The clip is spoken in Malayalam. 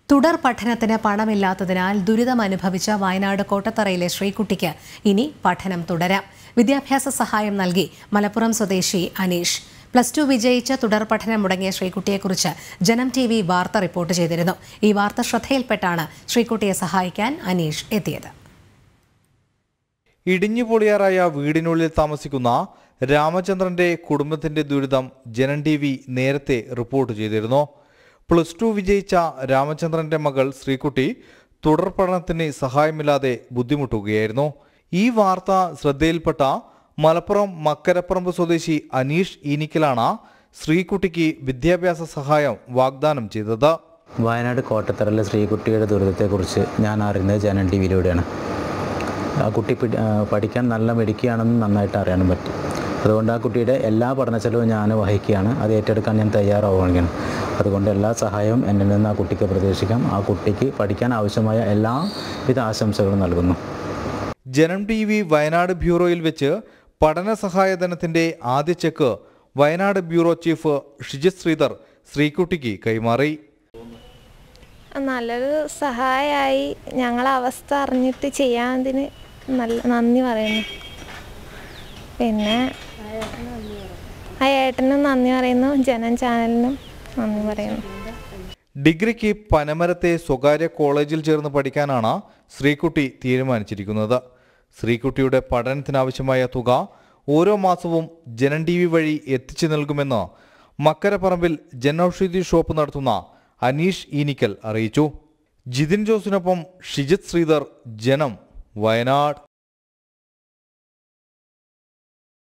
തുടർ പഠനത്തിന് പണമില്ലാത്തതിനാൽ ദുരിതമനുഭവിച്ച വയനാട് കോട്ടത്തറയിലെ ശ്രീകുട്ടിക്ക് ഇനി പഠനം തുടരാം വിദ്യാഭ്യാസ സഹായം നൽകി മലപ്പുറം സ്വദേശി അനീഷ് പ്ലസ് ടു വിജയിച്ച് തുടർ പഠനം മുടങ്ങിയ ശ്രീകുട്ടിയെക്കുറിച്ച് ജനം ടി വി വാർത്ത റിപ്പോർട്ട് ചെയ്തിരുന്നു ഈ വാർത്ത ശ്രദ്ധയിൽപ്പെട്ടാണ് ശ്രീകുട്ടിയെ സഹായിക്കാൻ അനീഷ് എത്തിയത് ഇടിഞ്ഞുപൊളിയാറായ വീടിനുള്ളിൽ താമസിക്കുന്ന രാമചന്ദ്രന്റെ കുടുംബത്തിന്റെ ദുരിതം ജനൻ ടി വി നേരത്തെ റിപ്പോർട്ട് ചെയ്തിരുന്നു പ്ലസ് ടു വിജയിച്ച രാമചന്ദ്രന്റെ മകൾ ശ്രീകുട്ടി തുടർ പഠനത്തിന് സഹായമില്ലാതെ ബുദ്ധിമുട്ടുകയായിരുന്നു ഈ വാർത്ത ശ്രദ്ധയിൽപ്പെട്ട മലപ്പുറം മക്കരപ്പറമ്പ് സ്വദേശി അനീഷ് ഈനിക്കലാണ് ശ്രീകുട്ടിക്ക് വിദ്യാഭ്യാസ സഹായം വാഗ്ദാനം ചെയ്തത് വയനാട് കോട്ടത്തറയിലെ ശ്രീകുട്ടിയുടെ ദുരിതത്തെക്കുറിച്ച് ഞാൻ അറിയുന്നത് ജനൻ ടി വിയിലൂടെയാണ് ആ കുട്ടി പിടി- ആ, പഠിക്കാൻ നല്ല മിടുക്കിയാണെന്ന് നന്നായിട്ട് അറിയാനും പറ്റി അതുകൊണ്ട് ആ കുട്ടിയുടെ എല്ലാ പഠന ചെലവും ഞാൻ വഹിക്കുകയാണ് അത് ഏറ്റെടുക്കാൻ ഞാൻ തയ്യാറാവുകയാണ് അതുകൊണ്ട് എല്ലാ സഹായവും എന്നിൽ നിന്ന് ആ കുട്ടിക്ക് പ്രതീക്ഷിക്കാം ആ കുട്ടിക്ക് പഠിക്കാൻ ആവശ്യമായ എല്ലാവിധ ആശംസകളും നൽകുന്നു ജനം ടി വി വയനാട് ബ്യൂറോയിൽ വെച്ച് പഠന സഹായധനത്തിന്റെ ആദ്യ check Wayanad bureau chief Shijith Sreedhar ശ്രീകുട്ടിക്ക് കൈമാറി നല്ലൊരു സഹായമായി ഞങ്ങളെ അവസ്ഥ അറിഞ്ഞിട്ട് ചെയ്യാതിന് നല്ല നന്ദി പറയുന്നു പിന്നെ ആ ഏട്ടനും നന്ദി പറയുന്നു ജനം ചാനലിനും നന്ദി പറയുന്നു ഡിഗ്രിക്ക് പനമരത്തെ സ്വകാര്യ കോളേജിൽ ചേർന്ന് പഠിക്കാനാണ് ശ്രീകുട്ടി തീരുമാനിച്ചിരിക്കുന്നത് ശ്രീകുട്ടിയുടെ പഠനത്തിനാവശ്യമായ തുക ഓരോ മാസവും ജനൻ ടി വി വഴി എത്തിച്ചു നൽകുമെന്ന് മക്കരപ്പറമ്പിൽ ജനൌഷധി ഷോപ്പ് നടത്തുന്ന അനീഷ് ഈനിക്കൽ അറിയിച്ചു ജിതിൻ ജോസിനൊപ്പം ഷിജിത് ശ്രീധർ ജനം വയനാട്